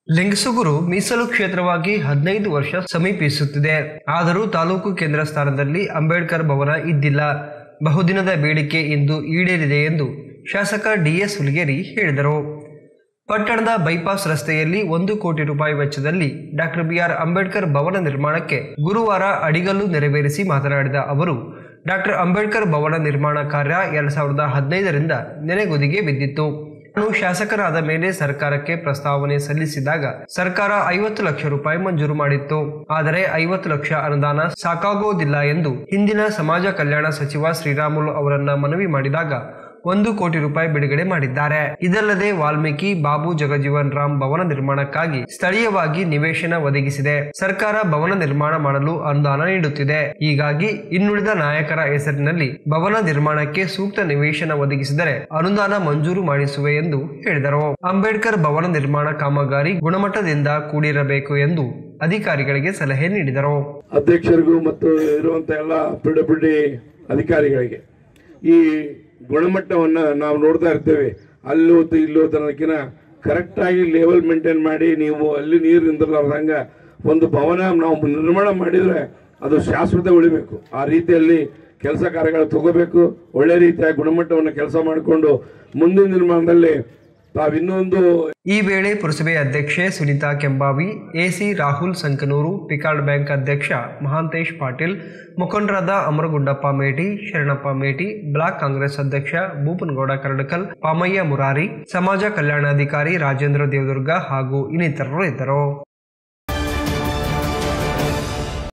ಲಿಂಗಸುಗೂರು ಮೀಸಲು ಕ್ಷೇತ್ರವಾಗಿ ಹದಿನೈದು ವರ್ಷ ಸಮೀಪಿಸುತ್ತಿದೆ ಆದರೂ ತಾಲೂಕು ಕೇಂದ್ರ ಸ್ಥಾನದಲ್ಲಿ ಅಂಬೇಡ್ಕರ್ ಭವನ ಇದ್ದಿಲ್ಲ ಬಹುದಿನದ ಬೇಡಿಕೆ ಇಂದು ಈಡೇರಿದೆ ಎಂದು ಶಾಸಕ ಡಿಎಸ್ ಹುಲಿಗೇರಿ ಹೇಳಿದರು ಪಟ್ಟಣದ ಬೈಪಾಸ್ ರಸ್ತೆಯಲ್ಲಿ ಒಂದು ಕೋಟಿ ರೂಪಾಯಿ ವೆಚ್ಚದಲ್ಲಿ ಡಾಕ್ಟರ್ ಬಿಆರ್ ಅಂಬೇಡ್ಕರ್ ಭವನ ನಿರ್ಮಾಣಕ್ಕೆ ಗುರುವಾರ ಅಡಿಗಲ್ಲು ನೆರವೇರಿಸಿ ಮಾತನಾಡಿದ ಅವರು ಡಾಕ್ಟರ್ ಅಂಬೇಡ್ಕರ್ ಭವನ ನಿರ್ಮಾಣ ಕಾರ್ಯ ಎರಡ್ ಸಾವಿರದ ಹದಿನೈದರಿಂದ ನೆನೆಗುದಿಗೆ ಬಿದ್ದಿತ್ತು ನಾನು ಶಾಸಕರಾದ ಮೇಲೆ ಸರ್ಕಾರಕ್ಕೆ ಪ್ರಸ್ತಾವನೆ ಸಲ್ಲಿಸಿದಾಗ ಸರ್ಕಾರ ಐವತ್ತು ಲಕ್ಷ ರೂಪಾಯಿ ಮಂಜೂರು ಮಾಡಿತ್ತು ಆದರೆ ಐವತ್ತು ಲಕ್ಷ ಅನುದಾನ ಸಾಕಾಗೋದಿಲ್ಲ ಎಂದು ಹಿಂದಿನ ಸಮಾಜ ಕಲ್ಯಾಣ ಸಚಿವ ಶ್ರೀರಾಮುಲು ಅವರನ್ನ ಮನವಿ ಮಾಡಿದಾಗ ಒಂದು ಕೋಟಿ ರೂಪಾಯಿ ಬಿಡುಗಡೆ ಮಾಡಿದ್ದಾರೆ ಇದಲ್ಲದೆ ವಾಲ್ಮೀಕಿ ಬಾಬು ಜಗಜೀವನ್ ರಾಮ್ ಭವನ ನಿರ್ಮಾಣಕ್ಕಾಗಿ ಸ್ಥಳೀಯವಾಗಿ ನಿವೇಶನ ಒದಗಿಸಿದೆ ಸರ್ಕಾರ ಭವನ ನಿರ್ಮಾಣ ಮಾಡಲು ಅನುದಾನ ನೀಡುತ್ತಿದೆ ಹೀಗಾಗಿ ಇನ್ನುಳಿದ ನಾಯಕರ ಹೆಸರಿನಲ್ಲಿ ಭವನ ನಿರ್ಮಾಣಕ್ಕೆ ಸೂಕ್ತ ನಿವೇಶನ ಒದಗಿಸಿದರೆ ಅನುದಾನ ಮಂಜೂರು ಮಾಡಿಸುವೆ ಎಂದು ಹೇಳಿದರು ಅಂಬೇಡ್ಕರ್ ಭವನ ನಿರ್ಮಾಣ ಕಾಮಗಾರಿ ಗುಣಮಟ್ಟದಿಂದ ಕೂಡಿರಬೇಕು ಎಂದು ಅಧಿಕಾರಿಗಳಿಗೆ ಸಲಹೆ ನೀಡಿದರು ಅಧ್ಯಕ್ಷರಿಗೂ ಮತ್ತು ಇರುವಂತ ಎಲ್ಲ ಪಿಡಬ್ಲ್ಯೂಡಿ ಅಧಿಕಾರಿಗಳಿಗೆ ಈ ಗುಣಮಟ್ಟವನ್ನು ನಾವು ನೋಡ್ತಾ ಇರ್ತೇವೆ ಅಲ್ಲಿ ಹೋತು ಇಲ್ಲಿ ಹೋತು ಅನ್ನೋದಕ್ಕಿಂತ ಕರೆಕ್ಟಾಗಿ ಲೆವೆಲ್ ಮೇಂಟೈನ್ ಮಾಡಿ ನೀವು ಅಲ್ಲಿ ನೀರು ನಿಂದಿರ್ಲಾರ್ದಂಗ ಒಂದು ಭವನ ನಾವು ನಿರ್ಮಾಣ ಮಾಡಿದರೆ ಅದು ಶಾಶ್ವತ ಉಳಿಬೇಕು ಆ ರೀತಿಯಲ್ಲಿ ಕೆಲಸ ಕಾರ್ಯಗಳು ತಗೋಬೇಕು ಒಳ್ಳೆ ರೀತಿಯ ಗುಣಮಟ್ಟವನ್ನು ಕೆಲಸ ಮಾಡಿಕೊಂಡು ಮುಂದಿನ ನಿರ್ಮಾಣದಲ್ಲಿ ತಾವು ಇನ್ನೊಂದು ಈ ವೇಳೆ ಪುರಸಭೆ ಅಧ್ಯಕ್ಷೆ Sunita Kembavi AC Rahul Sankanur PCARD bank ಅಧ್ಯಕ್ಷ ಮಹಾಂತೇಶ್ ಪಾಟೀಲ್ ಮುಖಂಡರಾದ ಅಮರಗುಂಡಪ್ಪ ಮೇಟಿ ಶರಣಪ್ಪ ಮೇಟಿ ಬ್ಲಾಕ್ ಕಾಂಗ್ರೆಸ್ ಅಧ್ಯಕ್ಷ ಭೂಪನಗೌಡ ಕರಡಕಲ್ ಪಾಮಯ್ಯ ಮುರಾರಿ ಸಮಾಜ ಕಲ್ಯಾಣಾಧಿಕಾರಿ ರಾಜೇಂದ್ರ ದೇವದುರ್ಗ ಹಾಗೂ ಇನ್ನಿತರರು ಇದ್ದರು